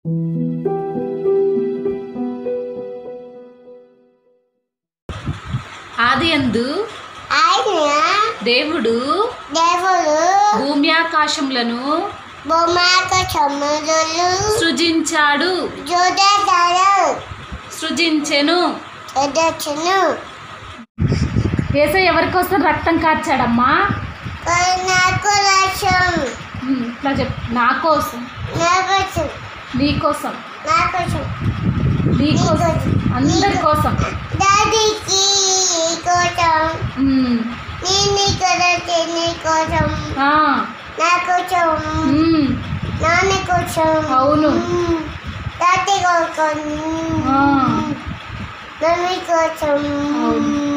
ఆది అందు ఆయన దేవుడు దేవుడు భూమి ఆకాశములను బొమ్మక సముద్రులు సృజించాడు చూడతారు సృజించెను చూడొచ్చును ఏసై ఎవరి కోసం రక్తం కార్చాడమ్మా నాకు లక్ష్యం ఉమ్, ఇట్లా చెప్ నా కోసం నాకు నీ కోసం నాకు నీ కోసం అందరి కోసం డాడీకి కోసం ఉమ్, నేను కూడా నీ కోసం ఆ, నా కోసం ఉమ్, నాన్న కోసం అవును. తాత కోసం ఆ. మమ్మీ కోసం అవును.